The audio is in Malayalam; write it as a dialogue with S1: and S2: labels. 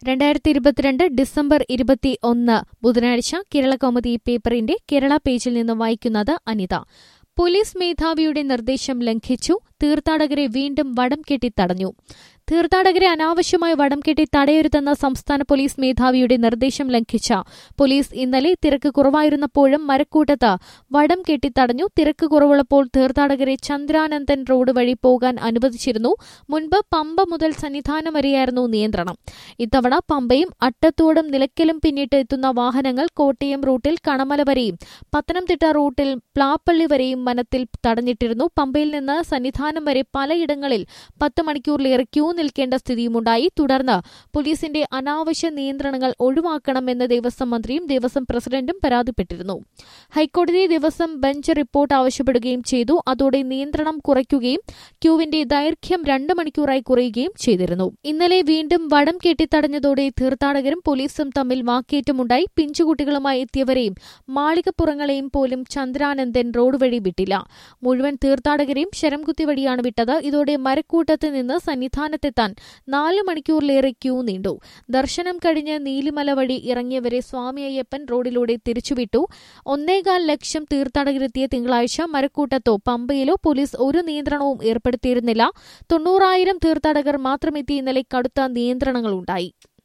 S1: രണ്ടായിരത്തി ഇരുപത്തിരണ്ട് ഡിസംബർ ഇരുപത്തി ഒന്ന് ബുധനാഴ്ച കേരള കൗമുദി പേപ്പറിന്റെ കേരള പേജിൽ നിന്ന് വായിക്കുന്നത് അനിത പോലീസ് മേധാവിയുടെ നിർദ്ദേശം ലംഘിച്ചു തീർത്ഥാടകരെ വീണ്ടും വടം കെട്ടി തടഞ്ഞു തീർത്ഥാടകരെ അനാവശ്യമായി വടം കെട്ടി തടയരുതെന്ന സംസ്ഥാന പോലീസ് മേധാവിയുടെ നിർദ്ദേശം ലംഘിച്ച പോലീസ് ഇന്നലെ തിരക്ക് കുറവായിരുന്നപ്പോഴും മരക്കൂട്ടത്ത് വടം കെട്ടി തടഞ്ഞു തിരക്ക് കുറവുള്ളപ്പോൾ തീർത്ഥാടകരെ ചന്ദ്രാനന്ദൻ റോഡ് വഴി പോകാൻ അനുവദിച്ചിരുന്നു മുൻപ് പമ്പ മുതൽ സന്നിധാനം വരെയായിരുന്നു നിയന്ത്രണം ഇത്തവണ പമ്പയും അട്ടത്തോടും നിലയ്ക്കലും പിന്നിട്ട് എത്തുന്ന വാഹനങ്ങൾ കോട്ടയം റൂട്ടിൽ കണമല വരെയും പത്തനംതിട്ട റൂട്ടിൽ പ്ലാപ്പള്ളി വരെയും വനത്തിൽ തടഞ്ഞിട്ടിരുന്നു പമ്പയിൽ നിന്ന് സന്നിധാനം വരെ പലയിടങ്ങളിൽ പത്ത് മണിക്കൂറിലേറെ ക്യൂ നിൽക്കേണ്ട സ്ഥിതിയുമുണ്ടായി തുടർന്ന് പോലീസിന്റെ അനാവശ്യ നിയന്ത്രണങ്ങൾ ഒഴിവാക്കണമെന്ന് ദേവസ്വം മന്ത്രിയും ദേവസ്വം പ്രസിഡന്റും പരാതിപ്പെട്ടിരുന്നു ഹൈക്കോടതി ദേവസ്വം ബെഞ്ച് റിപ്പോർട്ട് ആവശ്യപ്പെടുകയും ചെയ്തു അതോടെ നിയന്ത്രണം കുറയ്ക്കുകയും ക്യൂവിന്റെ ദൈർഘ്യം രണ്ട് മണിക്കൂറായി കുറയുകയും ചെയ്തിരുന്നു ഇന്നലെ വീണ്ടും വടം കെട്ടിത്തടഞ്ഞതോടെ തീർത്ഥാടകരും പോലീസും തമ്മിൽ വാക്കേറ്റമുണ്ടായി പിഞ്ചുകുട്ടികളുമായി എത്തിയവരെയും മാളികപ്പുറങ്ങളെയും പോലും ചന്ദ്രാനന്ദൻ റോഡ് വഴി വിട്ടില്ല മുഴുവൻ തീർത്ഥാടകരെയും ശരംകുത്തി വഴിയാണ് വിട്ടത് ഇതോടെ മരക്കൂട്ടത്ത് നിന്ന് സന്നിധാനത്തെത്താൻ നാല് മണിക്കൂറിലേറെ ക്യൂ നീണ്ടു ദർശനം കഴിഞ്ഞ് നീലിമല വഴി ഇറങ്ങിയവരെ സ്വാമി അയ്യപ്പൻ റോഡിലൂടെ തിരിച്ചുവിട്ടു ഒന്നേകാൽ ലക്ഷം തീർത്ഥാടകരെത്തിയ തിങ്കളാഴ്ച മരക്കൂട്ടത്തോ പമ്പയിലോ പോലീസ് ഒരു നിയന്ത്രണവും ഏർപ്പെടുത്തിയിരുന്നില്ല തൊണ്ണൂറായിരം തീർത്ഥാടകർ മാത്രമെത്തി ഇന്നലെ കടുത്ത നിയന്ത്രണങ്ങളുണ്ടായി